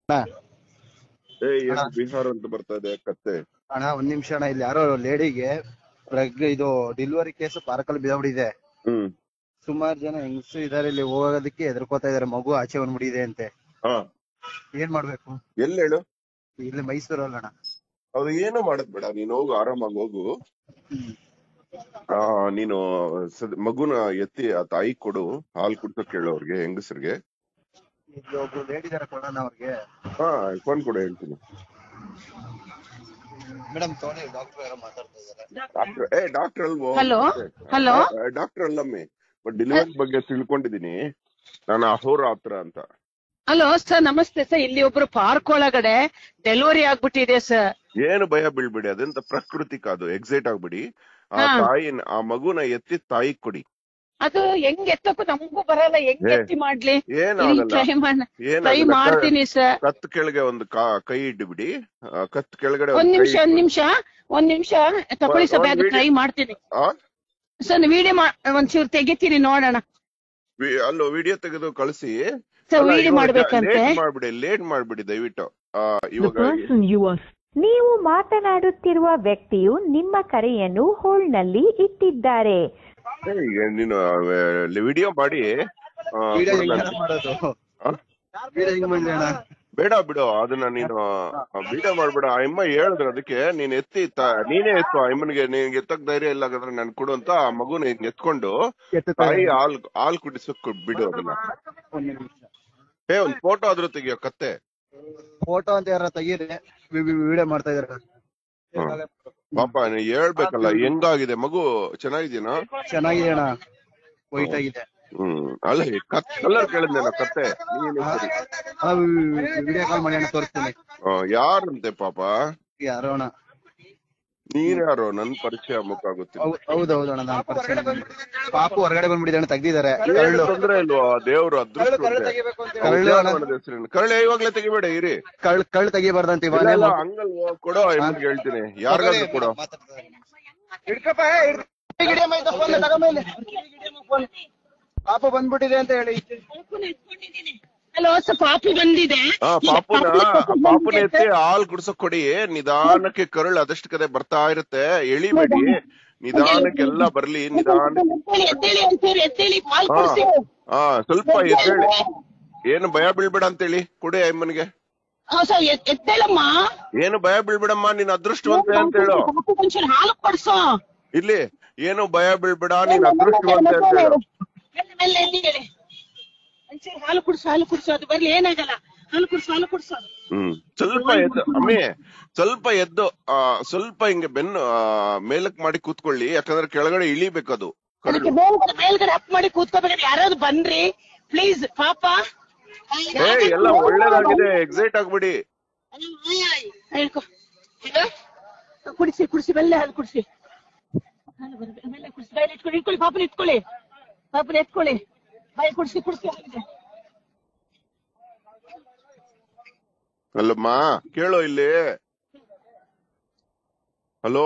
ಏ ಏನು ಬಿಹಾರ್ ಅಂತ ಬರ್ತಾ ಇದೆ ಕತ್ತೆ ಅಣ್ಣ ಒಂದ್ ನಿಮಿಷ ಅಣ್ಣ ಇಲ್ಲಿ ಯಾರೋ ಲೇಡಿಗೆ ಪ್ರೆಗ್ ಇದು ಡೆಲಿವರಿ ಕೇಸ್ ಪಾರ್ಕಲ್ಲಿ ಬಿದ್ದೋಗ್ಬಿಟ್ಟಿದೆ ಹ್ಮ್ ಸುಮಾರು ಜನ ಹೆಂಗಸು ಇದಾರೆ ಇಲ್ಲಿ ಹೋಗೋದಕ್ಕೆ ಹೆದರ್ಕೋತಾ ಇದಾರೆ ಮಗು ಆಚೆ ಬಂದ್ಬಿಟ್ಟಿದೆ ಅಂತೆ ಹಾ ಏನ್ ಮಾಡ್ಬೇಕು ಎಲ್ಲಿ ಹೇಳು ಇಲ್ಲಿ ಮೈಸೂರಲ್ಲಿ ಅಣ್ಣ ಅದು ಏನು ಮಾಡದ್ ಬೇಡ ನೀನ್ ಹೋಗು ಆರಾಮಾಗಿ ಹೋಗು ಆ ನೀನು ಸದ್- ಮಗುನ ಎತ್ತಿ ಆ ತಾಯಿ ಕೊಡು ಹಾಲ್ ಕುಡ್ಸಕ್ ಹೇಳು ಅವ್ರಿಗೆ ಹೆಂಗಸರಿಗೆ ಇಲ್ಲಿ ಒಬ್ರು ಲೇಡಿ ಇದಾರೆ ಕೊಡೋಣ ಅವ್ರಿಗೆ ಹಾ ಫೋನ್ ಕೊಡು ಹೇಳ್ತೀನಿ ಮೇಡಮ್ ತೋನಿ ಡಾಕ್ಟರ್ ಯಾರೋ ಮಾತಾಡ್ತಾ ಇದಾರೆ ಡಾಕ್ಟರ್ ಏ ಡಾಕ್ಟರ್ ಅಲ್ವೋ Hello? Hello? ಡಾಕ್ಟರ್ ಅಲ್ಲಮ್ಮೆ ಬಟ್ ಡೆಲಿವರಿ ಬಗ್ಗೆ ತಿಳ್ಕೊಂಡಿದೀನಿ ನಾನು ಅಹೋರಾತ್ರ ಅಂತ ಹಲೋ ಸರ್ ನಮಸ್ತೆ ಸರ್ ಇಲ್ಲಿ ಒಬ್ರು ಪಾರ್ಕ್ ಒಳಗಡೆ ಡೆಲಿವರಿ ಆಗ್ಬಿಟ್ಟಿದೆ ಸರ್ ಏನು ಭಯ ಬೀಳ್ಬೇಡಿ ಅದೆಂತ ಪ್ರಾಕೃತಿಕ ಅದು ಎಕ್ಸೈಟ್ ಆಗ್ಬಿಡಿ ಆ ಹಾ. ತಾಯಿನ ಆ ಮಗುನ ಎತ್ತಿ ತಾಯಿ ಕೊಡಿ ಅದು ಹೆಂಗ್ ಎತ್ತಕ್ಕೂ ನಮಗೂ ಬರಲ್ಲ ಹೆಂಗ್ ಏ, ಎತ್ತಿ ಮಾಡ್ಲಿ ಏನಾಗಲ್ಲ ಟ್ರೈ ಮಾಡ್ ಟ್ರೈ ಏನಾಗಲ್ಲ ಮಾಡ್ತೀನಿ ಸರ್ ಕತ್ ಕೆಳಗೆ ಒಂದು ಕಾ- ಕೈ ಇಟ್ಬಿಡಿ ಆ, ಕತ್ ಕೆಳಗಡೆ ಒಂದ್ ಒಂದ್ ನಿಮಿಷ ಕೈ ಒಂದ್ ನಿಮಿಷ ಒಂದ್ ನಿಮಿಷ ತಗೊಳ್ಳಿ ಸರ್ ಒಂದ್ ಅದು video- ಟ್ರೈ ಮಾಡ್ತೀನಿ ಆ? ಸರ್ ವಿಡಿಯೋ ಒಂಚೂರು ತೆಗಿತೀನಿ ನೋಡೋಣ ವಿ- ಅಲ್ಲೋ ವಿಡಿಯೋ ತೆಗೆದು ಕಳಿಸಿ ಸರ್ ವಿಡಿಯೋ ಮಾಡ್ಬೇಕಂತೆ ಲೇಟ್ ಮಾಡ್ಬಿಡಿ ಲೇಟ್ ಮಾಡ್ಬಿಡಿ ದಯವಿಟ್ಟು ಆ, The ಇವಾಗ person you are ನೀವು ಮಾತನಾಡುತ್ತಿರುವ ವ್ಯಕ್ತಿಯು ನಿಮ್ಮ ಕರೆಯನ್ನು ಹೋಲ್ಡ್ನಲ್ಲಿ ಇಟ್ಟಿದ್ದಾರೆ ಏ, ಈಗ ನೀನು ವಿಡಿಯೋ ಮಾಡಿ ಆ, ವಿಡಿಯೋ ಕೊಡು ಹೆಂಗ್ ನಾನು. ಮಾಡೋದು ಆ? ವಿಡಿಯೋ ಹೆಂಗ್ ಮಾಡ್ಲಿ ಅಣ್ಣ ಬೇಡ ಬಿಡು ಅದನ್ನ ನೀನು ವಿಡಿಯೋ ಮಾಡ್ಬೇಡ ಆ ಅಮ್ಮ ಹೇಳಿದ್ರು ಅದಕ್ಕೆ ನೀನ್ ಎತ್ತಿ ತ- ನೀನೇ ಎತ್ತು ಆ ಅಮ್ಮನಿಗೆ ನಿನ್ಗೆ ಎತ್ತಕ್ ಧೈರ್ಯ ಇಲ್ಲ ಹಾಗಾದ್ರೆ ನನ್ ಕೊಡು ಅಂತ ಆ ಮಗುನ ಹಿಂಗ್ ಎತ್ಕೊಂಡು ತಾಯಿ ಹಾಲ್ ಹಾಲ್ ಕುಡಿಸಕ್ ಬಿಡು ಅದನ್ನ ಒಂದ್ ನಿಮಿಷ ಏ ಒಂದ್ ಫೋಟೋ ಆದ್ರೂ ತೆಗಿಯೋ ಕತ್ತೆ ಫೋಟೋ ಅಂತ ಯಾರ ತೆಗೀರಿ ವಿಡಿಯೋ ಮಾಡ್ತಾ ಇದಾರೆ ಪಾಪ ನೀನ್ ಹೇಳ್ಬೇಕಲ್ಲ ಹೆಂಗಾಗಿದೆ ಮಗು ಚೆನ್ನಾಗಿದ್ಯೇನೋ ಚೆನ್ನಾಗಿದೆ ಅಣ್ಣ ವೈಟ್ ಆಗಿದೆ ಹ್ಮ್ ಅಲ್ಲ ಕತ್ ಕಲರ್ ಕೇಳಿದ್ನೇನೋ ಕತ್ತೆ ನೀನ್ ಸರಿ ವಿಡಿಯೋ ಕಾಲ್ ಮಾಡಿ ಅಣ್ಣ ತೋರಿಸ್ತೀನಿ ಆ, ಯಾರಂತೆ ಪಾಪ ಯಾರೋ ಅಣ್ಣ ನೀನ್ ಯಾರೋ ನನ್ ಪರಿಚಯ ಮುಖ ಗೊತ್ತಿಲ್ಲ ಹೌ- ಹೌದೌದು ಅಣ್ಣ ನಾನು ಪರಿಚಯ ಪಾಪು ಹೊರಗಡೆ ಬಂದ್ಬಿಟ್ಟಿದೆ ಅಣ್ಣ ತೆಗ್ದಿದ್ದಾರೆ ಏನು ಕಳ್ಳು ತೊಂದ್ರೆ ಇಲ್ವಾ ದೇವ್ರು ಅದೃಷ್ಟ ಕಳ್ಳು ಅಣ್ಣ ಹೆಸರೇನು ಕಳ್ಳೆ ಇವಾಗ್ಲೇ ತೆಗಿಬೇಡ ಇರಿ ಕಳ್ ಕಳ್ ತೆಗಿಬಾರ್ದಂತ ಇಲ್ಲ, ಇವಾಗ ಇಲ್ಲ, ಹಂಗಲ್ವೋ ಕೊಡೋ ಇವ್ನಿಗೆ ಹೇಳ್ತೀನಿ ಯಾರಿಗಾದ್ರೂ ಕೊಡೋ ಪಾಪ ಬಂದ್ಬಿಟ್ಟಿದೆ ಅಂತ ಹೇಳಿ ಹಲೋ ಸರ್ ಪಾಪು ಬಂದಿದೆ ಹಾ ಪಾಪುನ ಪಾಪುನ ಎತ್ತಿ ಹಾಲ್ ಕುಡ್ಸಕ್ ಕೊಡಿ ನಿಧಾನಕ್ಕೆ ಕರುಳು ಅದಷ್ಟು ಕಡೆ ಬರ್ತಾ ಇರುತ್ತೆ ಎಳಿಬೇಡಿ ನಿಧಾನಕ್ಕೆ ಎಲ್ಲ ಬರ್ಲಿ ನಿಧಾನ ಎದ್ದೇಳಿ, ಎದ್ದೇಳಿ ಒಂಚೂರು ಎದ್ದೇಳಿ ಪಾಲ್ ಹಾ ಕೊಡ್ಸಿ ಹಾ ಸ್ವಲ್ಪ ಎದ್ದೇಳಿ ಏನು ಭಯ ಬೀಳ್ಬೇಡ ಅಂತೇಳಿ ಕೊಡಿ ಅಮ್ಮನಿಗೆ ಹಾ ಸರ್ ಎತ್- ಎದ್ದೇಳಮ್ಮ ಏನು ಭಯ ಬೀಳ್ಬೇಡಮ್ಮ ನೀನ್ ಅದೃಷ್ಟವಂತೆ ಅಂತ ಹೇಳು ಪಾಪು ಒಂಚೂರು ಹಾಲು ಕೊಡ್ಸು ಇಲ್ಲಿ ಏನು ಭಯ ಬೀಳ್ಬೇಡ ನೀನ್ ಅದೃಷ್ಟವಂತೆ ಅಂತ ಹೇಳು ಮೆಲ್ಲ ಮೆಲ್ಲ ಎದ್ದೇಳಿ ಒಂಚೂರು ಹಾಲು ಕುಡ್ಸು ಹಾಲು ಕುಡ್ಸು ಅದು ಬರ್ಲಿ ಏನಾಗಲ್ಲ ಹಾಲು ಕುಡ್ಸು ಹಾಲು ಕುಡ್ಸು ಹ್ಮ್ ಸ್ವಲ್ಪ ಎದ್ದು ಅಮ್ಮಿ ಸ್ವಲ್ಪ ಎದ್ದು ಆ ಸ್ವಲ್ಪ ಹಿಂಗೆ ಬೆನ್ನು ಆ, ಮೇಲಕ್ ಮಾಡಿ ಕೂತ್ಕೊಳ್ಳಿ ಯಾಕಂದ್ರೆ ಕೆಳಗಡೆ ಇಳಿಬೇಕದು ಅದಕ್ಕೆ ಕರುಳು ಮೇಲ್ಗಡೆ ಮೇಲ್ಗಡೆ ಅಪ್ ಮಾಡಿ ಕೂತ್ಕೋಬೇಕಾದ್ರೆ ಯಾರಾದ್ರು ಬನ್ರಿ ಪ್ಲೀಸ್ ಪಾಪ ಏ ಎಲ್ಲ ಒಳ್ಳೇದಾಗಿದೆ ಎಕ್ಸೈಟ್ ಆಗ್ಬಿಡಿ ಹೇಳ್ಕೊ ಈಗ ಕುಡಿಸಿ ಕುಡಿಸಿ ಬೆಲ್ಲ ಹಾಲು ಕುಡಿಸಿ ಹಾಲು ಬರುತ್ತೆ. ಬೆಲ್ಲ ಕುಡಿಸಿ ಬಾಯಲ್ಲಿ ಇಟ್ಕೊಳ್ಳಿ ಇಟ್ಕೊಳ್ಳಿ ಪಾಪನ ಇಟ್ಕೊಳ್ಳಿ ಪಾಪನ ಎತ್ಕೊಳ್ಳಿ ಬಾಯಿ ಕುಡಿಸಿ ಕುಡಿಸಿ ಹಾಲಿಗೆ. ಅಲ್ಲಮ್ಮ ಕೇಳೋ ಇಲ್ಲಿ ಹಲೋ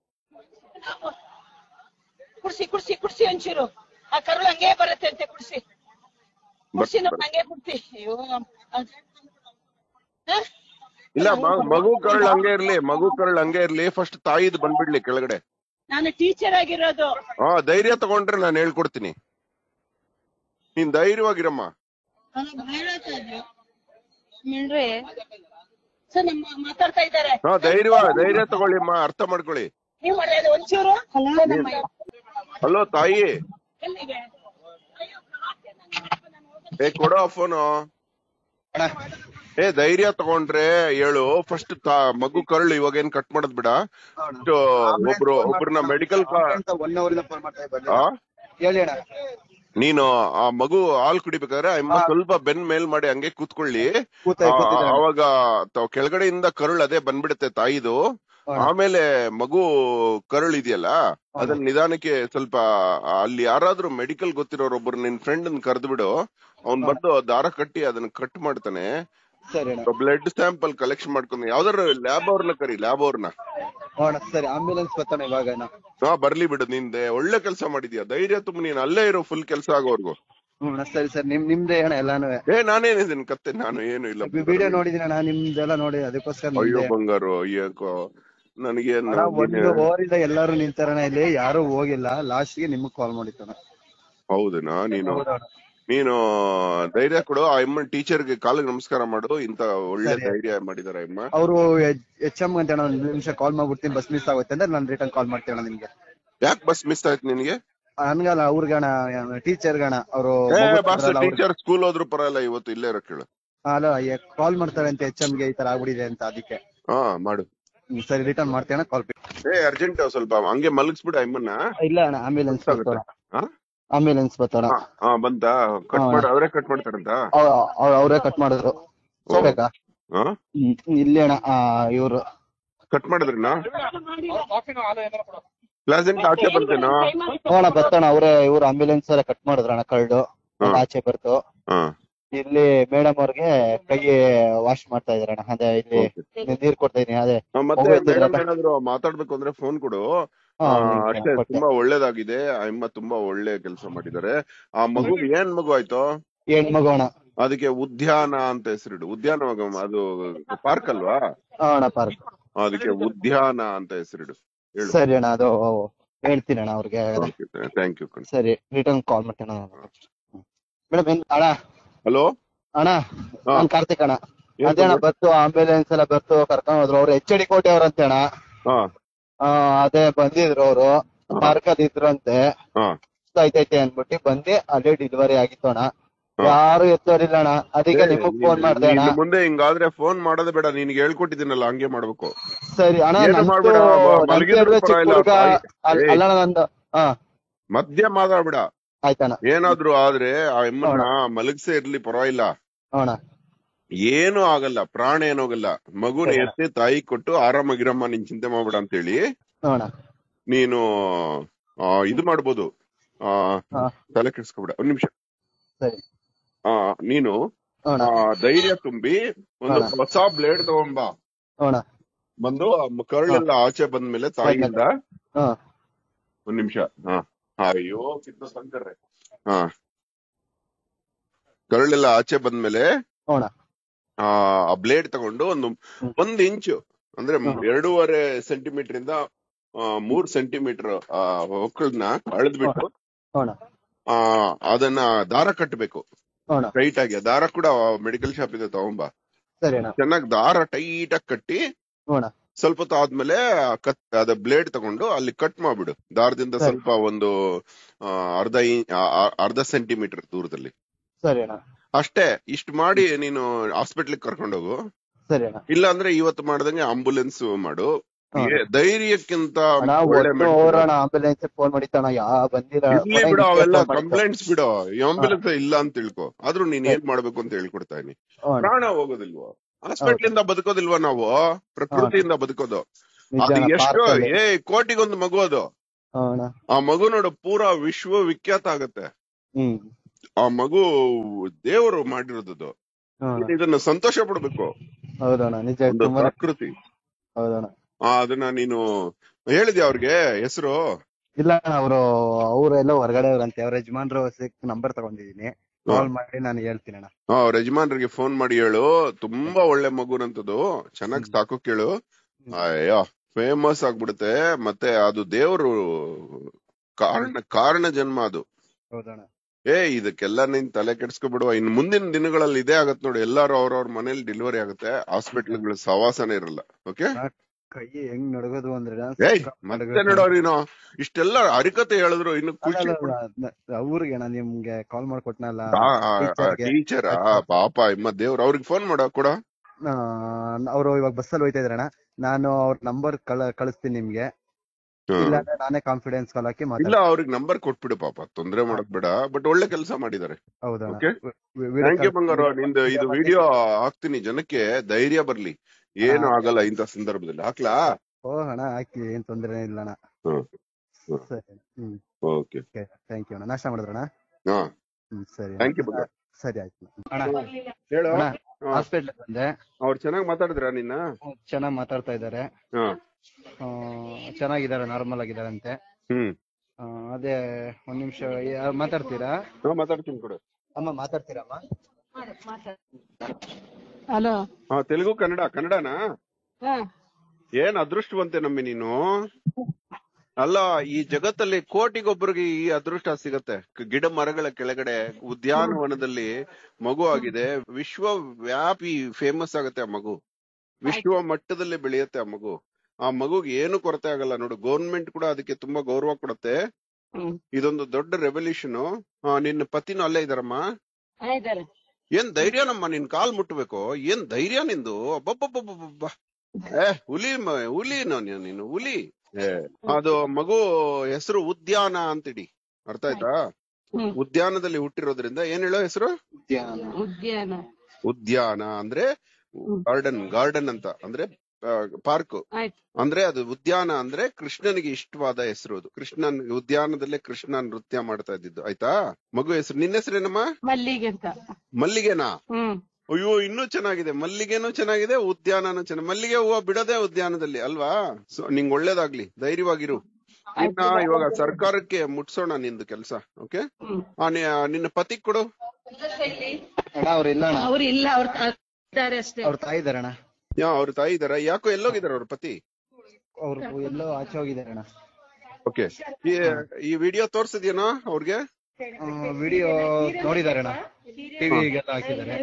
ಕುಡಿಸಿ ಕುಡಿಸಿ ಕುಡಿಸಿ ಒಂಚೂರು ಆ ಕರುಳು ಹಂಗೆ ಬರುತ್ತೆ ಅಂತೆ ಕುಡಿಸಿ ಕುಡಿಸಿ ನಮ್ಗೆ ಹಂಗೆ ಕುಡಿಸಿ ಅಯ್ಯೋ ಅದ್- ಹ? ಇಲ್ಲ ಮ- ಮಗು ಕರಳು ಹಂಗೆ ಇರ್ಲಿ ಮಗು ಕರಳು ಹಂಗೆ ಇರ್ಲಿ ಫಸ್ಟ್ ತಾಯಿದ್ ಬಂದ್ಬಿಡ್ಲಿ ಕೆಳಗಡೆ ನಾನು ಟೀಚರ್ ಆಗಿರೋದು ಹಾ ಧೈರ್ಯ ತಗೊಂಡ್ರೆ ನಾನು ಹೇಳ್ಕೊಡ್ತೀನಿ ನೀನ್ ಧೈರ್ಯವಾಗಿರಮ್ಮ ಮಿಣ್ರಿ ಸರ್ ನಮ್ಮ ಮಾತಾಡ್ತಾ ಇದ್ದಾರೆ ಹಾ ಧೈರ್ಯ ಧೈರ್ಯ ತಗೊಳ್ಳಿಮ್ಮ ಅರ್ಥ ಮಾಡ್ಕೊಳ್ಳಿ ನೀವು ಮಾಡೋದು ಒಂಚೂರು ಸರ್, ನಮ್ಮ ಹಲೋ ತಾಯಿ ಎಲ್ಲಿಗೆ ಅಯ್ಯೋ, ಕಾಸೆ ನನ್ನ ಏ ಕೊಡೋ ಫೋನು ಅಣ್ಣ ಏ ಧೈರ್ಯ ತಗೊಂಡ್ರೆ ಹೇಳು ಫಸ್ಟ್ ಮಗು ಕರಳು ಇವಾಗ ಏನ್ ಕಟ್ ಮಾಡೋದ್ ಬಿಡ First ಒಬ್ರು ಒಬ್ರನ್ನ ಮೆಡಿಕಲ್ ಒನ್ ಅವರ್ ಇಂದ ಫೋನ್ ಮಾಡ್ತಾ ಇದ್ದಾರೆ ಆ ಹೇಳಿ ಅಣ್ಣ ನೀನು ಆ ಮಗು ಹಾಲ್ ಕುಡಿಬೇಕಾದ್ರೆ ಅಮ್ಮ ಸ್ವಲ್ಪ ಬೆನ್ ಮೇಲ್ ಮಾಡಿ ಹಂಗೆ ಕೂತ್ಕೊಳ್ಳಿ ಕೂತ ಆ, ಕೂತಿದ್ದಾರೆ. ಅವಾಗ ತ- ಕೆಳಗಡೆಯಿಂದ ಕರುಳು ಅದೇ ಬಂದ್ಬಿಡುತ್ತೆ ತಾಯಿದು ಹಾ. ಆಮೇಲೆ ಮಗು ಕರುಳು ಇದೆಯಲ್ಲ ಅದನ್ನ ನಿಧಾನಕ್ಕೆ ಸ್ವಲ್ಪ ಅಲ್ಲಿ ಯಾರಾದ್ರೂ ಮೆಡಿಕಲ್ ಗೊತ್ತಿರೋರು ಒಬ್ರು ನಿನ್ ಫ್ರೆಂಡ್ ಕರೆದು ಬಿಡು ಅವ್ನ್ ಬಂದು ದಾರ ಕಟ್ಟಿ ಅದನ್ನ ಕಟ್ ಮಾಡ್ತಾನೆ ಸರಿ ಅಣ್ಣ ಬ್ಲಡ್ ಸ್ಯಾಂಪಲ್ ಕಲೆಕ್ಷನ್ ಮಾಡ್ಕೊಂಡು ಯಾವ್ದಾರು ಲ್ಯಾಬ್ ಅವ್ರನ್ನ ಕರಿ ಲ್ಯಾಬ್ ಅವ್ರನ್ನ ಹಾ ಅಣ್ಣ ಸರಿ ಆಂಬ್ಯುಲೆನ್ಸ್ ಬರ್ತಾನೆ ಇವಾಗ ಅಣ್ಣ ಹಾ ಬರ್ಲಿ ಬಿಡು ನಿಂದೆ ಒಳ್ಳೆ ಕೆಲಸ ಮಾಡಿದ್ಯಾ ಧೈರ್ಯ ತುಂಬ ನೀನ್ ಅಲ್ಲೇ ಇರೋ ಫುಲ್ ಕೆಲಸ ಆಗೋವರ್ಗು ಹ್ಮ್ ಅಣ್ಣ ಸರಿ ಸರ್ ನಿಮ್ ನಿಮ್ದೇ ಅಣ್ಣ ಎಲ್ಲಾನು ಏ ನಾನೇನಿದ್ದೀನಿ ಕತ್ತೆ ನಾನು ಏನು ಇಲ್ಲ ವಿಡಿಯೋ ನೋಡಿದೀನಿ ಅಣ್ಣ ನಿಮ್ದೆಲ್ಲ ನೋಡಿ ಅದಕ್ಕೋಸ್ಕರ ಅಯ್ಯೋ ನಿಮ್ದೆ. ಬಂಗಾರು ಅಯ್ಯಕೋ ನನಗೆ ಅಣ್ಣ ಒಂದು ಓವರ್ ಇಂದ ಎಲ್ಲಾರು ನಿಂತಾರಣ ಇಲ್ಲಿ ಯಾರು ಹೋಗಿಲ್ಲ ಲಾಸ್ಟ್ ಗೆ ನಿಮಗ್ ಕಾಲ್ ಮಾಡಿತ್ತಣ್ಣ ಹೌದನಾ ನೀನು ಹೌದಣ್ಣ. ನೀನು ಧೈರ್ಯ ಕೊಡು ಆ ಅಮ್ಮ ಟೀಚರ್ಗೆ ಕಾಲಿಗೆ ನಮಸ್ಕಾರ ಮಾಡು ಇಂತ ಒಳ್ಳೆ ಸರಿ. ಧೈರ್ಯ ಮಾಡಿದಾರೆ ಅಮ್ಮ ಅವರು ಎಚ್ ಎಂ ಅಂತ ಅಣ್ಣ ಒಂದ್ ನಿಮಿಷ ಕಾಲ್ ಮಾಡ್ಬಿಡ್ತೀನಿ ಬಸ್ ಮಿಸ್ ಆಗುತ್ತೆ ಅಂದ್ರೆ ನಾನು ರಿಟರ್ನ್ ಕಾಲ್ ಮಾಡ್ತೀನಿ ಅಣ್ಣ ನಿಮ್ಗೆ ಯಾಕೆ ಬಸ್ ಮಿಸ್ ಆಯ್ತು ನಿನಗೆ ಹಂಗಲ್ಲ ಅವ್ರಿಗಣ ಟೀಚರ್ ಗಣ ಅವರು ಏ ಬಾಸ್ ಟೀಚರ್ ಸ್ಕೂಲ್ ಹೋದ್ರು ಪರವಾಗಿಲ್ಲ ಇವತ್ತು ಇಲ್ಲೇ ಇರೋ ಕೇಳು ಅಲ್ಲ ಕಾಲ್ ಮಾಡ್ತಾರೆ ಅಂತ ಎಚ್ ಗೆ ಈ ತರ ಆಗ್ಬಿಟ್ಟಿದೆ ಅಂತ ಅದಕ್ಕೆ ಹಾ ಮಾಡು ಹ್ಮ್, ಸರಿ ರಿಟರ್ನ್ ಮಾಡ್ತೀನಿ ಕಾಲ್ ಏ ಅರ್ಜೆಂಟ್ ಸ್ವಲ್ಪ ಹಂಗೆ ಮಲಗಿಸ್ಬಿಡ ಅಮ್ಮನ್ನ ಇಲ್ಲ ಅಣ್ಣ ಆಂಬ್ಯುಲೆನ್ಸ್ ಗೊತ್ತಾಗುತ್ತೆ. ಹಾ? ಆಂಬ್ಯುಲೆನ್ಸ್ ಬರ್ತಾರ ಹಾ, ಹಾ ಬಂತಾ ಕಟ್ ಹಾ. ಮಾಡಿ ಅವರೇ ಕಟ್ ಮಾಡ್ತಾರಂತ ಅವರೇ ಕಟ್ ಮಾಡಿದ್ರು ಬೇಕಾ ಹಾ ಹ್ಮ್ ಇಲ್ಲಿ ಅಣ್ಣ ಇವ್ರು ಕಟ್ ಮಾಡಿದ್ರಿನಾ ಪ್ಲಾಸೆಂಟ್ ಆಚೆ ಬರ್ತೇನೋ ನೋಡ ಬರ್ತಣ ಅವ್ರೆ ಇವ್ರು ಆಂಬ್ಯುಲೆನ್ಸ್ ಕಟ್ ಮಾಡಿದ್ರಣ್ಣ ಕಳ್ಳು ಹಾ. ಆಚೆ ಬರ್ತು ಹಾ ಇಲ್ಲಿ ಮೇಡಮ್ ಅವ್ರಿಗೆ ಕೈ ವಾಶ್ ಮಾಡ್ತಾ ಇದಾರಣ್ಣ ಅದೇ ಇಲ್ಲಿ ನೀರ್ ಕೊಡ್ತಾ ಇದೀನಿ ಅದೇ ಆ, ಮತ್ತೆ ಹೋಗ್ಬೇಕು ಮೇಡಮ್ ಇವಾಗ. ಏನಾದ್ರು ಮಾತಾಡ್ಬೇಕು ಅಂದ್ರೆ ಫೋನ್ ಕೊಡು ಹಾ, ಆ, ನಿಮ್ಗೆ ಅಷ್ಟೇ ಕೊಟ್ಟೆ. ತುಂಬಾ ಒಳ್ಳೇದಾಗಿದೆ ಆ ಅಮ್ಮ ತುಂಬಾ ಒಳ್ಳೆ ಕೆಲಸ ಮಾಡಿದ್ದಾರೆ ಆ ಮಗು ಏನ್ ಮಗು ಆಯ್ತು ಹೆಣ್ಮಗು ಅಣ್ಣ ಅದಕ್ಕೆ ಉದ್ಯಾನ ಅಂತ ಹೆಸರಿಡು ಉದ್ಯಾನ ಮಗ- ಅದು ಪಾರ್ಕ್ ಅಲ್ವಾ ಹಾ, ಅಣ್ಣ ಪಾರ್ಕ್ ಅದಕ್ಕೆ ಉದ್ಯಾನ ಅಂತ ಹೆಸರಿಡು ಹೇಳು ಸರಿ ಅಣ್ಣ ಅದು ಹೇಳ್ತೀನಿ ಅಣ್ಣ ಅವ್ರಿಗೆ ಥ್ಯಾಂಕ್ ಯು ಸರಿ ರಿಟರ್ನ್ ಕಾಲ್ ಮಾಡ್ತೀನಿ ಅಣ್ಣ ಮೇಡಮ್ ಏನ್ ಅಣ್ಣ ಹಲೋ ಅಣ್ಣ ಹಾ. ನಾನ್ ಕಾರ್ತಿಕ್ ಅಣ್ಣ ಏನ್ ಅದೇ ಅಣ್ಣ ಬರ್ತು ಆಂಬ್ಯುಲೆನ್ಸ್ ಎಲ್ಲ ಬರ್ತು ಕರ್ಕೊಂಡ್ ಹೋದ್ರು ಅವ್ರು ಎಚ್ ಡಿ ಕೋಟೆ ಅವ್ರಂತೆ ಅಣ್ಣ ಹಾ ಆ, ಅದೇ ಬಂದಿದ್ರು ಅವರು ಪಾರ್ಕ್ ಅದ್ ಇದ್ರಂತೆ ಹಾ ಆಯ್ತೈತೆ ಅನ್ಬಿಟ್ಟು ಬಂದು ಅಲ್ಲೇ ಡೆಲಿವರಿ ಆಗಿತ್ತು ಅಣ್ಣ ಹಾ. ಯಾರು ಎತ್ತೋರಿಲ್ಲ ಅಣ್ಣ ಅದಕ್ಕೆ ಏ, ನಿಮಗ್ ನೀನ್- ಫೋನ್ ಮಾಡ್ದೆ ಅಣ್ಣ ನೀನ್ ಮುಂದೆ ಹಿಂಗಾದ್ರೆ ಫೋನ್ ಮಾಡೋದೇ ಬೇಡ ನಿನ್ಗೆ ಹೇಳ್ಕೊಟ್ಟಿದ್ದೀನಲ್ಲ ಹಂಗೆ ಮಾಡ್ಬೇಕು ಸರಿ ಅಣ್ಣ ಏನು ನಂದು ಮಾಡ್ಬೇಡ, ಮ- ನಂದು ಮಲಗಿದ್ರು ಎರಡು ಚಿಕ್ಕ ಪರವಾಗಿಲ್ಲ, ಹುಡ್ಗ ತಾಯಿ. ಅಲ್- ಏಯ್. ಅಲ್ಲಣ್ಣ ನಂದು ಹಾ ಮಧ್ಯ ಮಾತಾಡ್ಬೇಡ ಆಯ್ತಣ್ಣ ಏನಾದ್ರು ಆದ್ರೆ ಆ ಅಮ್ಮನ್ನ ಮಲಗಿಸೇ ಇರ್ಲಿ ಪರವಾಗಿಲ್ಲ ಅಣ್ಣ ಏನು ಆಗಲ್ಲ ಪ್ರಾಣ ಏನೋಗಲ್ಲ ಮಗುನ ಸರಿ. ಎತ್ತಿ ತಾಯಿ ಕೊಟ್ಟು ಆರಾಮಾಗಿರಮ್ಮ ನೀನ್ ಚಿಂತೆ ಮಾಡ್ಬೇಡ ಅಂತ ಹೇಳಿ ಅಣ್ಣ ನೀನು ಆ, ಇದು ಮಾಡ್ಬೋದು ಆ ಹಾ. ತಲೆ ಕೆಡ್ಸ್ಕೊಬೇಡ ಒಂದ್ ನಿಮಿಷ ಸರಿ ಆ ನೀನು ಅಣ್ಣ ಆ, ಧೈರ್ಯ ತುಂಬಿ ಒಂದು ಹಾ. ಹೊಸ ಬ್ಲೇಡ್ ತಗೊಂಬ ಅಣ್ಣ ಬಂದು ಆ ಮ- ಕರುಳೆಲ್ಲ ಆಚೆ ಬಂದ್ಮೇಲೆ ತಾಯಿಯಿಂದ ಹಾ ಒಂದ್ ನಿಮಿಷ ಹಾ ಅಯ್ಯೋ ಕಿತ್ತು ಸಂಕರ್ರೆ ಹಾ ಕರುಳೆಲ್ಲ ಆಚೆ ಬಂದ್ಮೇಲೆ ಅಣ್ಣ ಆ ಬ್ಲೇಡ್ ತಗೊಂಡು ಒಂದು ಹ್ಮ್. ಒಂದ್ ಇಂಚು ಅಂದ್ರೆ ಹ್ಮ್. ಎರಡೂವರೆ ಸೆಂಟಿಮೀಟರ್ ಇಂದ ಆ, ಮೂರ್ ಸೆಂಟಿಮೀಟರ್ ಆ ಹೊಕ್ಕಳನ್ನ ಕಳೆದ್ಬಿಟ್ಟು ಅಣ್ಣ ಆ ಅದನ್ನ ದಾರ ಕಟ್ಟಬೇಕು ಅಣ್ಣ ಟೈಟ್ ಆಗಿ ದಾರ ಕೂಡ ಮೆಡಿಕಲ್ ಶಾಪ್ ಇದೆ ತಗೊಂಬ ಸರಿ ಅಣ್ಣ ಚೆನ್ನಾಗಿ ದಾರ ಟೈಟ್ ಆಗಿ ಕಟ್ಟಿ ಅಣ್ಣ ಸ್ವಲ್ಪ ಹೊತ್ತು ಆದ್ಮೇಲೆ ಆ ಕತ್ ಅದ ಬ್ಲೇಡ್ ತಗೊಂಡು ಅಲ್ಲಿ ಕಟ್ ಮಾಡ್ಬಿಡು ದಾರದಿಂದ ಸರಿ. ಸ್ವಲ್ಪ ಒಂದು ಆ, ಅರ್ಧ ಇಂ- ಆ, ಆ, ಅರ್ಧ ಸೆಂಟಿಮೀಟರ್ ದೂರದಲ್ಲಿ ಸರಿ ಅಣ್ಣ ಅಷ್ಟೇ ಇಷ್ಟು ಮಾಡಿ ನೀನು ಹಾಸ್ಪಿಟ್ಲಿಗೆ ಕರ್ಕೊಂಡೋಗು ಸರಿ ಅಣ್ಣ ಇಲ್ಲ ಅಂದ್ರೆ ಇವತ್ತು ಮಾಡ್ದಂಗೆ ಆಂಬುಲೆನ್ಸ್ ಮಾಡು ಹಾ. ಏ, ಧೈರ್ಯಕ್ಕಿಂತ ಅಣ್ಣ ಒಳ್ಳೆ ಒಟ್ಟು medicine ಅವ್ರಣ್ಣ ಆಂಬ್ಯುಲೆನ್ಸ್ ಫೋನ್ ಮಾಡಿತ್ತಣ್ಣ ಯಾ ಬಂದಿಲ್ಲ ಇರ್ಲಿ ಬಿಡು ಅವೆಲ್ಲ ಕಂಪ್ಲೇಂಟ್ಸ್ ಬಿಡು ಆಂಬುಲೆನ್ಸ್ ಇಲ್ಲ ಅಂತ ತಿಳ್ಕೊ ಆದ್ರೂ ನೀನ್ ಏನ್ ಮಾಡ್ಬೇಕು ಅಂತ ಹೇಳ್ಕೊಡ್ತಾ ಇದೀನಿ ಪ್ರಾಣ ಹೋಗೋದಿಲ್ವೋ ಹಾಸ್ಪಿಟ್ಲ್ ಇಂದ ಬದುಕೋದಿಲ್ವಾ ನಾವು ಪ್ರಕೃತಿಯಿಂದ ಬದುಕೋದು ಅದು ಎಷ್ಟು ಏ ಕೋಟಿಗೊಂದು ಮಗು ಅದು ಅಣ್ಣ ಆ ಮಗು ನೋಡು ಪೂರಾ ವಿಶ್ವ ವಿಖ್ಯಾತ ಆಗತ್ತೆ ಹ್ಮ್ ಆ ಮಗು ದೇವರು ಮಾಡಿರೋದು ಅಣ್ಣ. ಇದನ್ನ ಸಂತೋಷ ಪಡ್ಬೇಕು ಹೌದಣ್ಣ ನಿಜ ಒಂದು ತುಂಬಾ ಪ್ರಕೃತಿ ಹೌದಣ್ಣ ಆ ಅದನ್ನ ನೀನು ಹೇಳಿದ್ಯಾ ಅವ್ರಿಗೆ ಹೆಸರು ಇಲ್ಲ ಅಣ್ಣ ಅವರು ಅವರೆಲ್ಲ ಹೊರಗಡೆ ಅವ್ರಂತೆ ಅವ್ರ ಯಜಮಾನ್ರು ನಂಬರ್ ತಗೊಂಡಿದೀನಿ ಕಾಲ್ ಮಾಡಿ ನಾನು ಹೇಳ್ತೀನಿ ಅಣ್ಣ ಅವ್ರ ಯಜಮಾನ್ರಿಗೆ ಫೋನ್ ಮಾಡಿ ಹೇಳು ತುಂಬಾ ಒಳ್ಳೆ ಮಗುನಂತದು ಚೆನ್ನಾಗ್ ಸಾಕು ಕೇಳು ಅಯ್ಯೋ ಫೇಮಸ್ ಆಗ್ಬಿಡುತ್ತೆ ಮತ್ತೆ ಅದು ದೇವ್ರು ಕಾರಣ ಕಾರಣ ಜನ್ಮ ಅದು ಹೌದಣ್ಣ ಏ ಇದಕ್ಕೆಲ್ಲ ನೀನ್ ತಲೆ ಕೆಡ್ಸ್ಕೊಬಿಡುವ ಇನ್ ಮುಂದಿನ ದಿನಗಳಲ್ಲಿ ಇದೇ ಆಗತ್ ನೋಡಿ ಎಲ್ಲಾರು ಅವ್ರವ್ರ ಮನೇಲಿ ಡೆಲಿವರಿ ಆಗುತ್ತೆ ಹಾಸ್ಪಿಟ್ಲ್ಗಳ ಸವಾಸನೆ ಇರಲ್ಲ ಓಕೆ ಕೈ ಹೆಂಗ್ ನಡ್ಗೋದು ಅಂದ್ರೆ ಏಯ್ ಮತ್ತೆ ನೋಡೋ ನೀನು ಇಷ್ಟೆಲ್ಲ ಹರಿಕತೆ ಹೇಳಿದ್ರು ಇನ್ನು ಖುಷಿ ಅವ್ರಿಗೆ ಅಣ್ಣ ನಿಮ್ಗೆ ಕಾಲ್ ಮಾಡ್ಕೊಟ್ನಲ್ಲ ಟೀಚರ್ ಟೀಚರ್ ಪಾಪ ಇಮ್ಮ ದೇವ್ರು ಅವ್ರಿಗೆ ಫೋನ್ ಮಾಡೋ ಕೂಡ ಅವರು ಇವಾಗ ಬಸ್ಸಲ್ಲಿ ಹೋಯ್ತಾ ಇದ್ರಣ್ಣ ನಾನು ಅವ್ರ ನಂಬರ್ ಕಳ ಕಳಿಸ್ತೀನಿ ನಿಮ್ಗೆ ಹ್ಮ್. ಇಲ್ಲಾಂದ್ರೆ ನಾನೇ ಕಾನ್ಫಿಡೆನ್ಸ್ ಕಾಲ್ ಹಾಕಿ ಇಲ್ಲ ಮಾತಾಡ್ತೀನಿ ಅವ್ರಿಗೆ ನಂಬರ್ ಕೊಟ್ಬಿಡು ಪಾಪ ತೊಂದ್ರೆ ಮಾಡಕ್ ಬೇಡ ಬಟ್ ಒಳ್ಳೆ ಕೆಲಸ ಮಾಡಿದ್ದಾರೆ ಹೌದಣ್ಣ Okay. ವಿ- video ಥ್ಯಾಂಕ್ ಯು call- ಬಂಗಾರ ನಿಂದು ಇದು video ವಿಡಿಯೋ ಹಾಕ್ತೀನಿ ಜನಕ್ಕೆ ಧೈರ್ಯ ಬರ್ಲಿ ಏನು ಹಾ. ಆಗಲ್ಲ ಇಂಥ ಸಂದರ್ಭದಲ್ಲಿ ಹಾಕ್ಲಾ ಓ ಅಣ್ಣ ಹಾಕಿ ಏನ್ ತೊಂದ್ರೆ ಇಲ್ಲ ಅಣ್ಣ ಹ್ಮ್. ಹ್ಮ್. ಸರಿ ಹ್ಮ್ ಓಕೆ ಓಕೆ ಥ್ಯಾಂಕ್ ಯು ಅಣ್ಣ ನಾಷ್ಟ ಮಾಡಿದ್ರಣ್ಣ ಹಾ ಹ್ಮ್ ಸರಿ Thank you, ಬಂಗಾರ. ಸರಿ ಆಯ್ತು ಅಣ್ಣ ಹೇಳು ಅಣ್ಣ ಹಾ. ಹಾಸ್ಪಿಟ್ಲ್ ಬಂದೆ ಅವ್ರು ಚೆನ್ನಾಗ್ ಮಾತಾಡಿದ್ರ ನಿನ್ನ ಚೆನ್ನಾಗ್ ಮಾತಾಡ್ತಾ ಇದ್ದಾರೆ ಹಾ ಚೆನ್ನಾಗಿದ್ದಾರೆ ನಾರ್ಮಲ್ ಆಗಿದಾರಂತೆ ಹ್ಮ್ ಆ, ಅದೇ ಒಂದ್ ನಿಮಿಷ ಯಾ- ಮಾತಾಡ್ತೀರಾ ಹಾ ಮಾತಾಡ್ತೀನಿ ಕೊಡು ಅಮ್ಮ ಮಾತಾಡ್ತೀರಮ್ಮ ಹಲೋ ಹಾ ತೆಲುಗು ಕನ್ನಡ ಕನ್ನಡನಾ ಹಾ ಏನ್ ಅದೃಷ್ಟವಂತೆ ನಮ್ಮಿ ನೀನು ಅಲ್ಲ ಈ ಜಗತ್ತಲ್ಲಿ ಕೋಟಿಗೊಬ್ಬರಿಗೆ ಈ ಅದೃಷ್ಟ ಸಿಗತ್ತೆ ಕ- ಗಿಡ ಮರಗಳ ಕೆಳಗಡೆ ಉದ್ಯಾನವನದಲ್ಲಿ ಮಗು ಆಗಿದೆ ವಿಶ್ವ ವ್ಯಾಪಿ ಫೇಮಸ್ ಆಗತ್ತೆ ಆ ಮಗು ವಿಶ್ವ ಮಟ್ಟದಲ್ಲಿ ಬೆಳೆಯುತ್ತೆ ಆ ಮಗು ಆ ಮಗುಗೆ ಏನು ಕೊರತೆ ಆಗಲ್ಲ ನೋಡು ಗೌರ್ಮೆಂಟ್ ಕೂಡ ಅದಕ್ಕೆ ತುಂಬಾ ಗೌರವ ಕೊಡುತ್ತೆ ಹ್ಮ್ ಇದೊಂದು ದೊಡ್ಡ ರೆವಲ್ಯೂಷನ್ ನಿನ್ನ ಪತಿನೂ ಅಲ್ಲೇ ಇದಾರಮ್ಮ ಇದಾರೆ ಏನ್ ಧೈರ್ಯನಮ್ಮ ನಿನ್ ಕಾಲ್ ಮುಟ್ಬೇಕು ಏನ್ ಧೈರ್ಯ ನಿಂದು ಅಬ್ಬಬ್ಬಬ್ಬಬ್ಬ ಏ ಹುಲಿ ಮ- ಹುಲಿ ನಾನು ನೀನು ಹುಲಿ ಏ, ಅದು ಮಗು ಹೆಸರು ಉದ್ಯಾನ ಅಂತಿಡಿ ಅರ್ಥ ಆಯ್ತಾ ಹ್ಮ್ ಉದ್ಯಾನದಲ್ಲಿ ಹುಟ್ಟಿರೋದ್ರಿಂದ ಏನ್ ಹೇಳೋ ಹೆಸರು ಉದ್ಯಾನ ಉದ್ಯಾನ ಅಂದ್ರೆ ಗಾರ್ಡನ್ ಗಾರ್ಡನ್ ಅಂತ ಅಂದ್ರೆ ಪಾರ್ಕ್ ಆಯ್ತು ಅಂದ್ರೆ ಅದು ಉದ್ಯಾನ ಅಂದ್ರೆ ಕೃಷ್ಣನಿಗೆ ಇಷ್ಟವಾದ ಹೆಸರು ಅದು ಕೃಷ್ಣನ್ ಉದ್ಯಾನದಲ್ಲೇ ಕೃಷ್ಣ ನೃತ್ಯ ಮಾಡ್ತಾ ಇದ್ದಿದ್ದು ಆಯ್ತಾ ಮಗು ಹೆಸರು ನಿನ್ನ ಹೆಸರೇನಮ್ಮ ಮಲ್ಲಿಗೆ ಅಂತ ಮಲ್ಲಿಗೆನಾ ಹ್ಮ್ ಅಯ್ಯೋ ಇನ್ನೂ ಚೆನ್ನಾಗಿದೆ ಮಲ್ಲಿಗೆನೂ ಚೆನ್ನಾಗಿದೆ ಉದ್ಯಾನನೂ ಚೆನ್ನಾಗಿ ಮಲ್ಲಿಗೆ ಹೂವ ಬಿಡೋದೇ ಉದ್ಯಾನದಲ್ಲಿ ಅಲ್ವಾ ಸೊ ನಿಂಗ್ ಒಳ್ಳೇದಾಗ್ಲಿ ಧೈರ್ಯವಾಗಿರು ಇನ್ನ ಇವಾಗ ಸರ್ಕಾರಕ್ಕೆ ಮುಟ್ಸೋಣ ನಿಂದು ಕೆಲಸ ಓಕೆ ಹ್ಮ್ ನಿನ್ನ ಪತಿ ಕೊಡು ಅಣ್ಣ ಅವ್ರು ಇಲ್ಲ ಅಣ್ಣ ಅವ್ರು ಇಲ್ಲ ಅವ್ರ ಇದ್ದಾರೆ ಅಷ್ಟೇ ಅವ್ರ ತಾಯಿ ಇದಾರಣ್ಣ ಯಾ ಅವ್ರ ತಾಯಿ ಇದಾರ ಯಾಕೋ ಎಲ್ಲೋಗಿದಾರ ಅವ್ರ ಪತಿ ಅವ್ರು ಎಲ್ಲೋ ಆಚೆ ಹೋಗಿದಾರೆ ಅಣ್ಣ ಓಕೆ ಈ ಈ ವಿಡಿಯೋ ತೋರ್ಸಿದ್ಯೇನೋ ಅವ್ರಿಗೆ ವಿಡಿಯೋ ನೋಡಿದಾರೆ ಅಣ್ಣ ಟಿವಿಗೆಲ್ಲ ಹಾಕಿದ್ದಾರೆ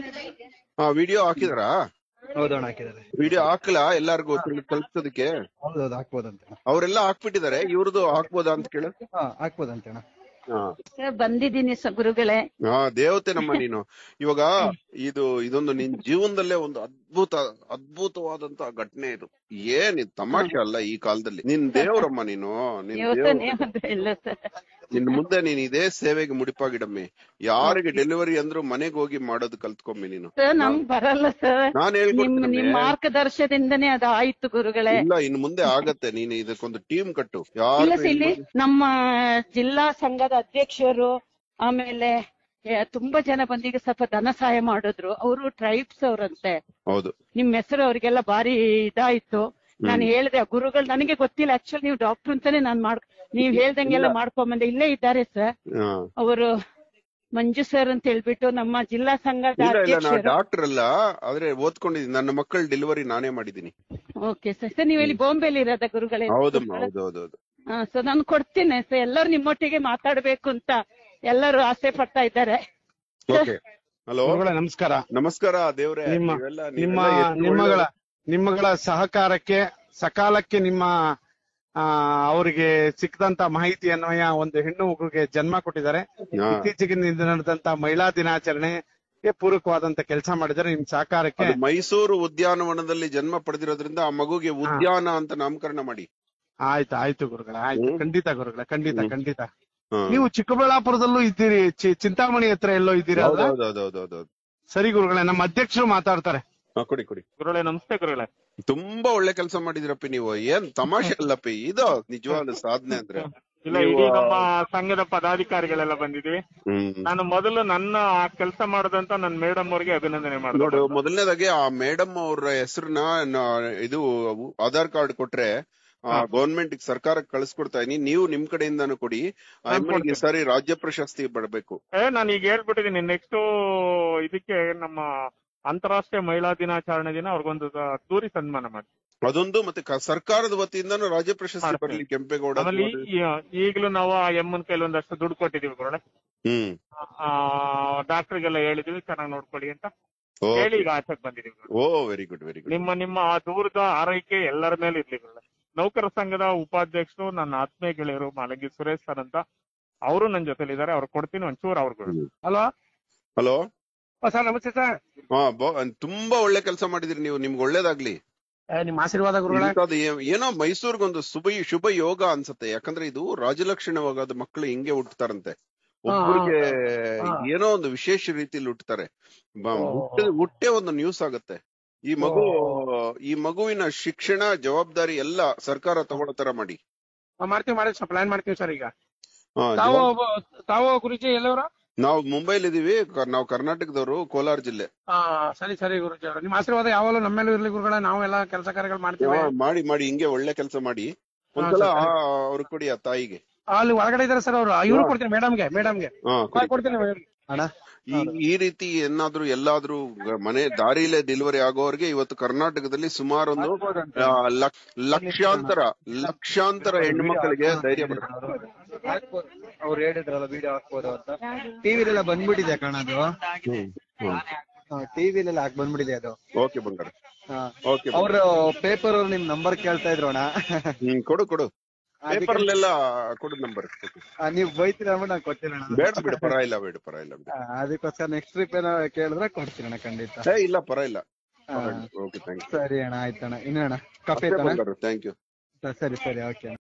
ಆ ವಿಡಿಯೋ ಹಾಕಿದಾರಾ ಹೌದಣ್ಣ ಹಾಕಿದ್ದಾರೆ ವಿಡಿಯೋ ಹಾಕ್ಲಾ ಎಲ್ಲಾರ್ಗು ತಿಳ್- ತಲುಪ್ಸೋದಕ್ಕೆ ಹೌದೌದು ಹಾಕ್ಬೋದಂತೆ ಅಣ್ಣ ಅವರೆಲ್ಲ ಹಾಕ್ಬಿಟ್ಟಿದ್ದಾರೆ ಇವ್ರದ್ದು ಹಾಕ್ಬೋದಾ ಅಂತ ಕೇಳು ಹಾ ಹಾಕ್ಬೋದಂತೆ ಅಣ್ಣ ಹಾ ಬಂದಿದ್ದೀನಿ ಸ ಗುರುಗಳೇ ಹಾ ದೇವತೆ ನಮ್ಮ ನೀನು ಇವಾಗ ಇದು ಇದೊಂದು ನಿನ್ ಜೀವನದಲ್ಲೇ ಒಂದು ಅದ್ಭುತ ಅದ್ಭುತವಾದಂತ ಘಟನೆ ಇದು ಏನ್ ಇದು ತಮಾಷೆ ಅಲ್ಲ ಈ ಕಾಲದಲ್ಲಿ ನಿನ್ ದೇವ್ರಮ್ಮ ನೀನು ನಿನ್ ದೇವತಾನೇ ದೇವ್ರು ಅಂದ್ರೆ ಇಲ್ಲ ಸರ್ ನಿನ್ ಮುಂದೆ ನೀನ್ ಇದೇ ಸೇವೆಗೆ ಮುಡಿಪಾಗಿಡಮ್ಮಿ ಯಾರಿಗೆ ಡೆಲಿವರಿ ಅಂದ್ರು ಮನೆಗೆ ಹೋಗಿ ಮಾಡೋದು ಕಲ್ತ್ಕೊಮ್ಮಿ ನೀನು ಸರ್ ನಮ್ಗ್ ಬರಲ್ಲ ಸರ್ ನಾನ್ ನಿಮ್ ನಿಮ್ ಹೇಳ್ಕೊಡ್ತೀನಿ ಮಾರ್ಗದರ್ಶನದಿಂದನೇ ಅದು ಆಯ್ತು ಗುರುಗಳೇ ಇಲ್ಲ ಇನ್ ಮುಂದೆ ಆಗತ್ತೆ ನೀನು ಇದಕ್ಕೊಂದು ಟೀಮ್ ಕಟ್ಟು ಇಲ್ಲ ಯಾರು ಸರ್ ಇಲ್ಲಿ ನಮ್ಮ ಜಿಲ್ಲಾ ಸಂಘದ ಅಧ್ಯಕ್ಷರು ಆಮೇಲೆ ಏ, ತುಂಬಾ ಜನ ಬಂದೀಗ ಸ್ವಲ್ಪ ಧನ ಸಹಾಯ ಮಾಡಿದ್ರು ಅವರು ಟ್ರೈಬ್ಸ್ ಅವ್ರಂತೆ ಹೌದು ನಿಮ್ ಹೆಸರು ಅವ್ರಿಗೆಲ್ಲ ಬಾರಿ ಇದಾಯ್ತು ನಾನು ಹೇಳಿದೆ ಗುರುಗಳು ನನಗೆ ಗೊತ್ತಿಲ್ಲ ಆಕ್ಚುಲಿ ನೀವು ಡಾಕ್ಟರ್ ಅಂತಾನೆ ನಾನ್ ಮಾಡ್ ನೀವ್ ಹೇಳ್ದಂಗೆಲ್ಲ ಮಾಡ್ಕೊಂಬಂದೆ ಇಲ್ಲೇ ಇದ್ದಾರೆ ಸರ್ ಹಾ. ಅವರು ಮಂಜು ಸರ್ ಅಂತ ಹೇಳ್ಬಿಟ್ಟು ನಮ್ಮ ಜಿಲ್ಲಾ ಸಂಘದ ಇಲ್ಲ ಇಲ್ಲ ನಾ ಅಧ್ಯಕ್ಷರು ಡಾಕ್ಟರ್ ಅಲ್ಲ ಆದ್ರೆ ಓದ್ಕೊಂಡಿದ್ದೀನಿ ನನ್ನ ಮಕ್ಕಳ ಡೆಲಿವರಿ ನಾನೇ ಮಾಡಿದ್ದೀನಿ ಓಕೆ ಸರ್ ಸರ್ ನೀವು ಇಲ್ಲಿ ಬಾಂಬೆಲಿ ಇರೋದ ಗುರುಗಳೇ ಹೌದಮ್ಮ ಹೌದು ಹೌದು ಹೌದು ಹಾ ಸೊ ನಾನು ಕೊಡ್ತೀನಿ ಸರ್ ಎಲ್ಲರೂ ನಿಮ್ಮೊಟ್ಟಿಗೆ ಮಾತಾಡ್ಬೇಕು ಅಂತ ಎಲ್ಲರೂ ಆಸೆ ಪಡ್ತಾ ಇದ್ದಾರೆ ಓಕೆ ಹಲೋ ಗುರುಗಳೇ ನಮಸ್ಕಾರ ನಮಸ್ಕಾರ ದೇವ್ರೆ ನಿಮ್ಮ ನೀವೆಲ್ಲ ನಿಮ್ಮ ನೀವೆಲ್ಲ ಎಷ್ಟು ನಿಮ್ಮಗಳ ಒಳ್ಳೆ- ನಿಮ್ಮಗಳ ಸಹಕಾರಕ್ಕೆ ಸಕಾಲಕ್ಕೆ ನಿಮ್ಮ ಆ ಅವರಿಗೆ ಸಿಕ್ಕದಂತ ಮಾಹಿತಿ ಅನ್ವಯ ಒಂದು ಹೆಣ್ಣು ಮಗುಗೆ ಜನ್ಮ ಕೊಟ್ಟಿದ್ದಾರೆ ಹಾ. ಇತ್ತೀಚೆಗೆ ನಡೆದಂತ ಮಹಿಳಾ ದಿನಾಚರಣೆಗೆ ಪೂರಕವಾದಂತ ಕೆಲಸ ಮಾಡಿದ್ದಾರೆ ನಿಮ್ ಸಹಕಾರಕ್ಕೆ ಅದು ಮೈಸೂರು ಉದ್ಯಾನವನದಲ್ಲಿ ಜನ್ಮ ಪಡೆದಿರೋದ್ರಿಂದ ಆ ಮಗುಗೆ ಉದ್ಯಾನ ಅಂತ ನಾಮಕರಣ ಮಾಡಿ ಆಯ್ತು ಆಯ್ತು ಗುರುಗಳೇ ಆಯ್ತು ಹ್ಮ್. ಖಂಡಿತ ಗುರುಗಳೇ ಖಂಡಿತ ಹ್ಮ್. ಖಂಡಿತ ಹಾ. ನೀವು ಚಿಕ್ಕಬಳ್ಳಾಪುರದಲ್ಲೂ ಇದ್ದೀರಿ ಚಿ- ಚಿಂತಾಮಣಿ ಹತ್ರ ಎಲ್ಲೋ ಇದ್ದೀರಾ ಹೌದು ಅಲ್ವಾ? ಹೌದು ಹೌದು ಹೌದು ಹೌದು ಹೌದು. ಸರಿ ಗುರುಗಳೇ ನಮ್ಮ ಅಧ್ಯಕ್ಷರು ಮಾತಾಡ್ತಾರೆ ಹಾ, ಕೊಡಿ ಕೊಡಿ ಗುರುಗಳೇ ನಮಸ್ತೆ ಗುರುಗಳೇ ತುಂಬಾ ಒಳ್ಳೆ ಕೆಲಸ ಮಾಡಿದಿರಪ್ಪಿ ನೀವು ಏನ್ ತಮಾಷೆ ಅಲ್ಲಪ್ಪಿ ಇದು ನಿಜವಾದ ಸಾಧನೆ ಅಂದ್ರೆ ಇಲ್ಲ ನೀವು- ಇಡೀ ನಮ್ಮ ಸಂಘದ ಪದಾಧಿಕಾರಿಗಳೆಲ್ಲ ಬಂದಿದ್ವಿ ಹ್ಮ್ ನಾನು ಮೊದಲು ನನ್ನ ಆ ಕೆಲಸ ಮಾಡದಂತ ನನ್ನ ಮೇಡಮ್ ಅವ್ರಿಗೆ ಅಭಿನಂದನೆ ನೋಡು ಮಾಡಿದ್ರು ಮೊದಲನೇದಾಗಿ ಆ ಮೇಡಮ್ ಅವ್ರ ಹೆಸರನ್ನ ಇದು ಆಧಾರ್ ಕಾರ್ಡ್ ಕೊಟ್ರೆ ಗವರ್ಮೆಂಟ್ ಸರ್ಕಾರಕ್ಕೆ ಕಳಿಸ್ಕೊಡ್ತಾ ಇದೀನಿ ನೀವು ನಿಮ್ ಕಡೆಯಿಂದಾನು ಕೊಡಿ ಆ ನಾನ್ ಅಮ್ಮನಿಗೆ ಈ ಕೊಡ್ತೀನಿ. ಸಾರಿ ರಾಜ್ಯ ಪ್ರಶಸ್ತಿ ಬರಬೇಕು ಏ ನಾನು ಈಗ ಹೇಳ್ಬಿಟ್ಟಿದೀನಿ ನೆಕ್ಸ್ಟ್ ಇದಕ್ಕೆ ನಮ್ಮ ಅಂತಾರಾಷ್ಟ್ರೀಯ ಮಹಿಳಾ ದಿನಾಚರಣೆ ದಿನ ಅವ್ರಿಗೊಂದು ದೂರಿ ಸನ್ಮಾನ ಮಾಡಿ ಅದೊಂದು ಮತ್ತೆ ಕ- ಸರ್ಕಾರದ ವತಿಯಿಂದಾನು ರಾಜ್ಯ ಪ್ರಶಸ್ತಿ ಮಾಡ್ತೇನೆ. ಬರಲಿ ಕೆಂಪೇಗೌಡ ಆಮೇಲೆ ಈ- ಈಗಲೂ ನಾವು ಆ ಎಮ್ಮನ್ ಕೈಲಿ ಒಂದಷ್ಟು ದುಡ್ಡು ಕೊಟ್ಟಿದೀವಿ ಗುರುಳೆ ಹ್ಮ್ ಡಾಕ್ಟರ್ಗೆಲ್ಲ ಹೇಳಿದೀವಿ ಚೆನ್ನಾಗಿ ನೋಡ್ಕೊಳ್ಳಿ ಅಂತ ಓ ಹೇಳಿ ಈಗ ಆಚೆಗೆ ಬಂದಿದೀವಿ ಗುರುಳೆ. Oh very good very good ನಿಮ್ಮ ನಿಮ್ಮ ಆ ದೂರದ ಆರೈಕೆ ಎಲ್ಲರ ಮೇಲೆ ಇರ್ಲಿ ಗುರುಳೆ ನೌಕರ ಸಂಘದ ಉಪಾಧ್ಯಕ್ಷರು ನನ್ನ ಆತ್ಮೀಯ ಗೆಳೆಯರು ಮಾಲಂಗಿ ಸುರೇಶ್ ಸರ್ ಅಂತ ಅವರು ನನ್ನ ಜೊತೆಲಿದ್ದಾರೆ ಅವ್ರು ಕೊಡ್ತೀನಿ ಒಂಚೂರು ಅವ್ರುಗಳು ಅಲ್ವಾ ಹಲೋ ಸರ್ ನಮಸ್ತೆ ಸರ್ ಹಾ ಬ- ತುಂಬಾ ಒಳ್ಳೆ ಕೆಲಸ ಮಾಡಿದಿರಿ ನೀವು ನಿಮ್ಗೆ ಒಳ್ಳೇದಾಗ್ಲಿ ನಿಮ್ಮ ಆಶೀರ್ವಾದ ಗುರುಗಳೇ ಇಂಥದ್ದು ಏ- ಏನೋ ಮೈಸೂರ್ಗೊಂದು ಶುಭ ಶುಭ ಯೋಗ ಅನ್ಸತ್ತೆ ಯಾಕಂದ್ರೆ ಇದು ರಾಜಲಕ್ಷಣವಾದ ಮಕ್ಕಳು ಹಿಂಗೆ ಹುಟ್ಟುತ್ತಾರಂತೆ ಒಬ್ಬರಿಗೆ ಹಾ. ಏನೋ ಒಂದು ವಿಶೇಷ ರೀತಿಯಲ್ಲಿ ಹುಟ್ಟುತ್ತಾರೆ ಬ- ಹುಟ್ಟ- ಹುಟ್ಟೆ ಒಂದು ನ್ಯೂಸ್ ಆಗತ್ತೆ ಈ ಮಗು ಈ ಮಗುವಿನ ಶಿಕ್ಷಣ ಜವಾಬ್ದಾರಿ ಎಲ್ಲ ಸರ್ಕಾರ ತಗೊಳ್ಳೋ ತರ ಮಾಡಿ ಮಾಡ್ತೀವಿ ಮಾಡಿ ಸರ್ ಪ್ಲಾನ್ ಮಾಡ್ತೀವಿ ಸರ್ ಈಗ ಹಾ, ತಾವು ಜವಾಬ್- ತಾವು ಗುರುಜಿ ಎಲ್ಲವರ ನಾವು ಮುಂಬೈಲಿ ಇದೀವಿ ಕ- ನಾವು ಕರ್ನಾಟಕದವರು ಕೋಲಾರ ಜಿಲ್ಲೆ ಆ ಸರಿ ಸರಿ ಗುರುಜಿ ಅವರು ನಿಮ್ಮ ಆಶೀರ್ವಾದ ಯಾವಾಗಲೂ ನಮ್ಮ ಮೇಲೂ ಇರ್ಲಿ ಗುರುಗಳೇ ನಾವು ಎಲ್ಲ ಕೆಲಸ ಕಾರ್ಯಗಳು ಮಾಡ್ತೀವಿ ಹಾ, ಮಾಡಿ ಮಾಡಿ ಹಿಂಗೆ ಒಳ್ಳೆ ಕೆಲಸ ಮಾಡಿ ಒಂದ್ಸಲ ಆ- ಅವ್ರಿಗೆ ಕೊಡಿ ಆ ತಾಯಿಗೆ ಅಲ್ಲಿ ಒಳಗಡೆ ಇದಾರೆ ಸರ್ ಅವರು ಇವ್ರು ಕೊಡ್ತೀನಿ ಮೇಡಮ್ಗೆ ಮೇಡಮ್ಗೆ ಹಾ ಕೊಡಿ. ಕೊಡ್ತೀನಿ madam. ಅಣ್ಣ ಈ ಈ ರೀತಿ ಏನಾದ್ರೂ ಎಲ್ಲಾದ್ರೂ ಗ- ಮನೆ ದಾರಿಲೇ ಡೆಲಿವರಿ ಆಗೋರ್ಗೆ ಇವತ್ತು ಕರ್ನಾಟಕದಲ್ಲಿ ಸುಮಾರು ಒಂದು ಆ, ಲಕ್- ಲಕ್ಷಾಂತರ ಲಕ್ಷಾಂತರ ಹೆಣ್ಮಕ್ಳಿಗೆ ಧೈರ್ಯ ಬರುತ್ತೆ ಅವ್ರು ಹೇಳಿದ್ರಲ್ಲ ವಿಡಿಯೋ ಹಾಕ್ಬೋದು ಅಂತ ಟಿವಿಲೆಲ್ಲ ಬಂದ್ಬಿಟ್ಟಿದೆ ಕಣ ಅದು ಟಿವಿಲೆಲ್ಲ ಹಾಕ್ ಬಂದ್ಬಿಟ್ಟಿದೆ ಅದು ಓಕೆ ಬಂಗಾರ ಹಾ. ಓಕೆ ಅವ್ರು ಪೇಪರ್ ಅವ್ರು ನಿಮ್ ನಂಬರ್ ಕೇಳ್ತಾ ಇದ್ರು ಅಣ್ಣ ಹ್ಮ್ ಕೊಡು ಕೊಡು ಪೇಪರ್ ಅಲ್ಲೆಲ್ಲ ಕೊಡು ನಂಬರ್ ಆ, ನೀವ್ ಬೈತೀರ ಅಂದ್ಬಿಟ್ಟು ನಾನು ಕೊಡ್ತೀನಿ ಅಣ್ಣ ಬೇಡ ಬಿಡು ಪರ ಇಲ್ಲ ಬೇಡ ಪರ ಇಲ್ಲ ಬಿಡು ಆ, ಅದಕ್ಕೋಸ್ಕರ ನೆಕ್ಸ್ಟ್ ಟ್ರಿಪ್ ಏನೋ ಕೇಳಿದ್ರೆ ಕೊಡ್ತೀನಿ ಅಣ್ಣ ಖಂಡಿತ ಏ ಇಲ್ಲ ಪರ ಇಲ್ಲ ಆ, ಓಕೆ ಥ್ಯಾಂಕ್ ಯು ಸರಿ ಅಣ್ಣ ಆಯ್ತಣ್ಣ ಇನ್ನು ಅಣ್ಣ ಕಾಫಿ ಆಯ್ತಣ್ಣ ಥ್ಯಾಂಕ್ ಯು ಸರಿ ಸರಿ ಓಕೆ